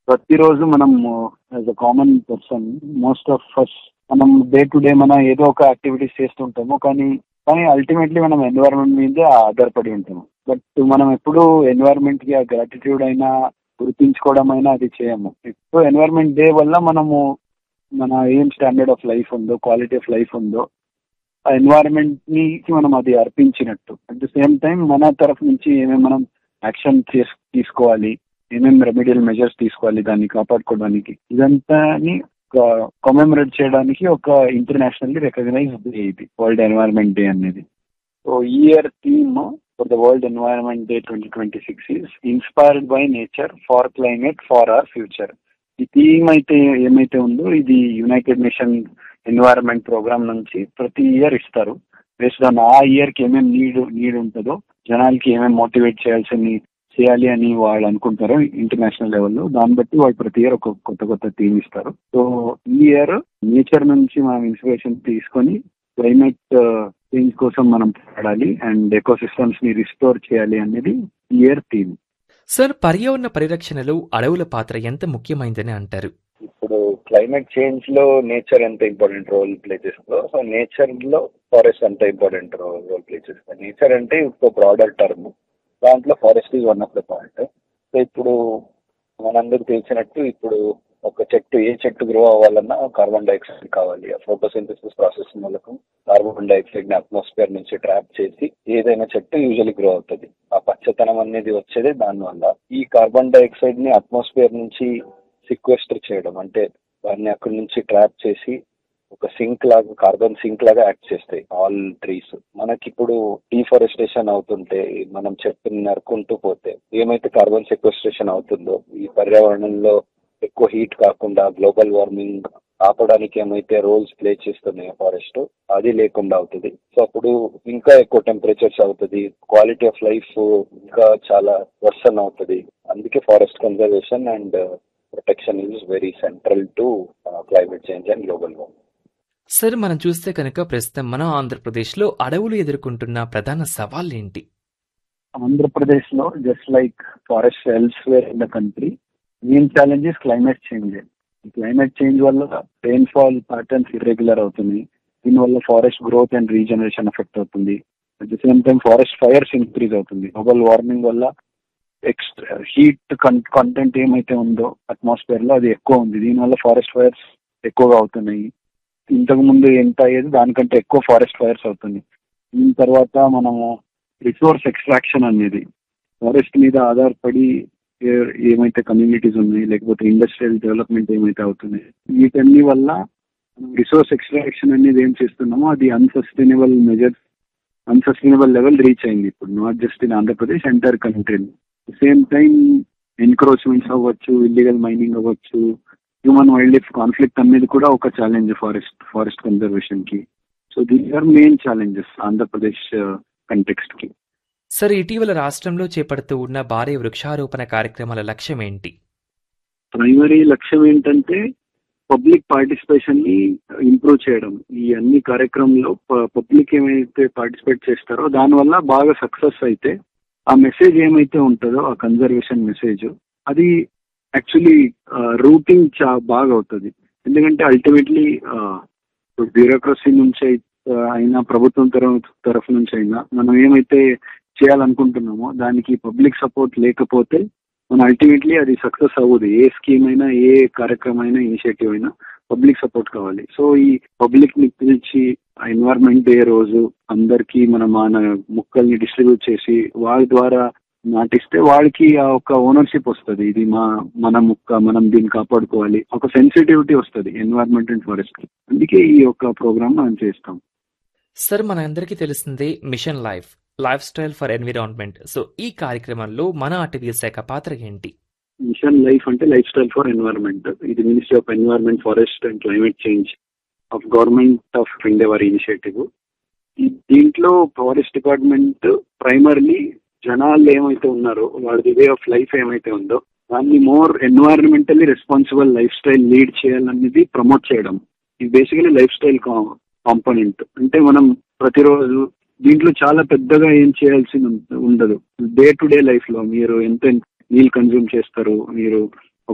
ప్రతిరోజు మనం as a common person most of first మనం డే టు డే మన ఏదో ఒక యాక్టివిటీస్ చేస్తుంటాము కానీ కానీ అల్టిమేట్లీ మనం ఎన్వైరన్మెంట్ మీదే ఆధారపడి ఉంటాము బట్ మనం ఎప్పుడు ఎన్వైరన్మెంట్ కి ఆ గ్రాటిట్యూడ్ అయినా గుర్తించుకోవడం అయినా అది చేయము ఇప్పుడు ఎన్వైరన్మెంట్ డే వల్ల మనము మన ఏం స్టాండర్డ్ ఆఫ్ లైఫ్ ఉందో క్వాలిటీ ఆఫ్ లైఫ్ ఉందో ఆ ఎన్వైరన్మెంట్ ని మనం అది అర్పించినట్టు అట్ ద సేమ్ టైం మన తరఫు నుంచి ఏమేమి మనం యాక్షన్ తీసుకోవాలి ఏమేమి రెమెడియల్ మెజర్స్ తీసుకోవాలి దాన్ని కాపాడుకోవడానికి ఇదంతాని కొమెమరేట్ చేయడానికి ఒక ఇంటర్నేషనల్లీ రికగ్నైజ్ డే ఇది వరల్డ్ ఎన్వైరన్మెంట్ డే అనేది సో ఈ year theme for the world environment day twenty twenty six is inspired by nature for climate for our future ఈ థీమ్ అయితే ఏమైతే ఉందో ఇది యునైటెడ్ నేషన్ ఎన్వైరన్మెంట్ ప్రోగ్రామ్ నుంచి ప్రతి ఇయర్ ఇస్తారు బేస్డ్ ఆన్ ఆ ఇయర్ కి ఏమేమి నీడ్ నీడ్ ఉంటుందో జనాలకి ఏమేమి మోటివేట్ చేయాల్సింది చేయాలి అని వాళ్ళు అనుకుంటారు ఇంటర్నేషనల్ లెవెల్లో దాన్ని బట్టి వాళ్ళు ప్రతి ఇయర్ ఒక కొత్త కొత్త థీమ్ ఇస్తారు సో ఈ ఇయర్ నేచర్ నుంచి మనం ఇన్స్పిరేషన్ తీసుకొని క్లైమేట్ చేంజ్ కోసం మనం పాడాలి అండ్ ఎకో సిస్టమ్స్ ని రిస్టోర్ చేయాలి అనేది ఈ ఇయర్ థీమ్ సార్ పర్యావరణ పరిరక్షణలో అడవుల పాత్ర ఎంత ముఖ్యమైందని అంటారు ఇప్పుడు క్లైమేట్ చేంజ్ లో నేచర్ ఎంత ఇంపార్టెంట్ రోల్ ప్లే చేస్తుందో సో నేచర్ లో ఫారెస్ట్ ఎంత ఇంపార్టెంట్ రోల్ ప్లే చేస్తుంది నేచర్ అంటే ఒక బ్రాడర్ టర్మ్ దాంట్లో forest is one of the point so ఇప్పుడు మనందరికి తెలిసినట్టు ఇప్పుడు ఒక చెట్టు ఏ చెట్టు గ్రో అవ్వాలన్నా కార్బన్ డైఆక్సైడ్ కావాలి ఆ ఫోటోసింథసిస్ ప్రాసెస్ మూలకం కార్బన్ డైఆక్సైడ్ ని అట్మాస్ఫియర్ నుంచి ట్రాప్ చేసి ఏదైనా చెట్టు యూజువల్లీ గ్రో అవుతుంది ఆ పచ్చతనం అనేది వచ్చేదే దానివల్ల ఈ కార్బన్ డైఆక్సైడ్ ని అట్మాస్ఫియర్ నుంచి సిక్వెస్టర్ చేయడం అంటే దాన్ని అక్కడి నుంచి ట్రాప్ చేసి ఒక సింక్ లాగా కార్బన్ సింక్ లాగా యాక్ట్ చేస్తాయి ఆల్ ట్రీస్ మనకి ఇప్పుడు డీఫారెస్టేషన్ అవుతుంటే మనం చెట్టుని నరుకుంటూ పోతే ఏమైతే కార్బన్ సెక్వెస్ట్రేషన్ అవుతుందో ఈ పర్యావరణంలో ఎక్కువ హీట్ కాకుండా గ్లోబల్ వార్మింగ్ ఆపడానికి ఏమైతే రోల్స్ ప్లే చేస్తున్నాయో ఫారెస్ట్ అది లేకుండా అవుతుంది సో అప్పుడు ఇంకా ఎక్కువ టెంపరేచర్స్ అవుతుంది క్వాలిటీ ఆఫ్ లైఫ్ ఇంకా చాలా వర్సన్ అవుతుంది అందుకే forest conservation and protection is very central to climate change and global warming sir మనం చూస్తే కనుక ప్రస్తుతం మన ఆంధ్రప్రదేశ్లో అడవులు ఎదుర్కొంటున్న ప్రధాన సవాళ్ళేంటి ఆంధ్రప్రదేశ్ లో just like forest elsewhere in the country main challenge is climate change climate change వల్ల రెయిన్ఫాల్ ప్యాటర్న్స్ ఇర్రెగ్యులర్ అవుతుంది దీనివల్ల forest growth and regeneration effect అవుతుంది at the same time forest fires increase అవుతుంది గ్లోబల్ వార్మింగ్ వల్ల extra heat content ఏమైతే ఉందో atmosphere లో అది ఎక్కువ ఉంది దీనివల్ల ఫారెస్ట్ ఫైర్స్ ఎక్కువగా అవుతున్నాయి ఇంతకు ముందు ఎంత అయ్యేది దానికంటే ఎక్కువ ఫారెస్ట్ ఫైర్స్ అవుతుంది దీని తర్వాత మనము రిసోర్స్ ఎక్స్ట్రాక్షన్ అనేది ఫారెస్ట్ మీద ఆధారపడి ఏమైతే కమ్యూనిటీస్ ఉన్నాయి లేకపోతే ఇండస్ట్రియల్ డెవలప్మెంట్ ఏమైతే అవుతున్నాయి వీటన్ని వల్ల రిసోర్స్ ఎక్స్ట్రాక్షన్ అనేది ఏం చేస్తున్నామో అది unsustainable measures unsustainable level reach అయింది ఇప్పుడు not just in Andhra Pradesh entire country same time encroachments అవ్వచ్చు ఇల్లీగల్ మైనింగ్ అవ్వచ్చు హ్యూమన్ వైల్డ్ లైఫ్ కాన్ఫ్లిక్ట్ అనేది కూడా ఒక ఛాలెంజ్ ఫారెస్ట్ ఫారెస్ట్ కన్జర్వేషన్ కి so these are main challenges Andhra Pradesh context కి సార్ ఇటీవల రాష్ట్రంలో చేపడుతూ ఉన్న భారీ వృక్షారోపణ కార్యక్రమాల లక్ష్యం ఏంటి ప్రైమరీ లక్ష్యం ఏంటంటే పబ్లిక్ పార్టిసిపేషన్ ని ఇంప్రూవ్ చేయడం ఈ అన్ని కార్యక్రమంలో పబ్లిక్ ఏమైతే పార్టిసిపేట్ చేస్తారో దానివల్ల బాగా సక్సెస్ అయితే ఆ మెసేజ్ ఏమైతే ఉంటుందో ఆ కన్జర్వేషన్ మెసేజ్ అది యాక్చువల్లీ రూటింగ్ చా బాగా అవుతుంది ఎందుకంటే అల్టిమేట్లీ బ్యూరోక్రసీ నుంచి అయినా ప్రభుత్వం తరఫు తరఫు నుంచి అయినా మనం ఏమైతే చేయాలనుకుంటున్నామో దానికి పబ్లిక్ సపోర్ట్ లేకపోతే మన అల్టిమేట్లీ అది సక్సెస్ అవ్వదు ఏ స్కీమ్ అయినా ఏ కార్యక్రమం అయినా ఇనిషియేటివ్ అయినా పబ్లిక్ సపోర్ట్ కావాలి సో ఈ పబ్లిక్ ని పిలిచి ఎన్వైర్న్మెంట్ డే రోజు అందరికి మన మన ముక్కల్ని డిస్ట్రిబ్యూట్ చేసి వాళ్ళ ద్వారా నాటిస్తే వాళ్ళకి ఆ ఒక ఓనర్షిప్ వస్తుంది ఇది మా మన ముక్క మనం దీన్ని కాపాడుకోవాలి ఒక సెన్సిటివిటీ వస్తుంది ఎన్వైర్న్మెంట్ అండ్ ఫారెస్ట్ అందుకే ఈ యొక్క ప్రోగ్రామ్ మనం చేస్తాం సార్ మన అందరికీ తెలిసిందే mission life lifestyle for environment so ఈ కార్యక్రమంలో మన అటవీ శాఖ పాత్ర ఏంటి మిషన్ లైఫ్ అంటే లైఫ్ స్టైల్ ఫర్ ఎన్వైర్న్మెంట్ ఇది ministry of environment forest and climate change of government of India వారి ఇనిషియేటివ్ దీంట్లో ఫారెస్ట్ డిపార్ట్మెంట్ ప్రైమర్లీ జనాలు ఏమైతే ఉన్నారో వాళ్ళది వే ఆఫ్ లైఫ్ ఏమైతే ఉందో దాన్ని more environmentally responsible lifestyle lead చేయాలనేది ప్రమోట్ చేయడం ఇది బేసికలీ లైఫ్ స్టైల్ కాంపోనెంట్ అంటే మనం ప్రతిరోజు దీంట్లో చాలా పెద్దగా ఏం చేయాల్సి ఉండదు డే టు డే లైఫ్ లో మీరు ఎంత నీళ్ళు కన్జ్యూమ్ చేస్తారు మీరు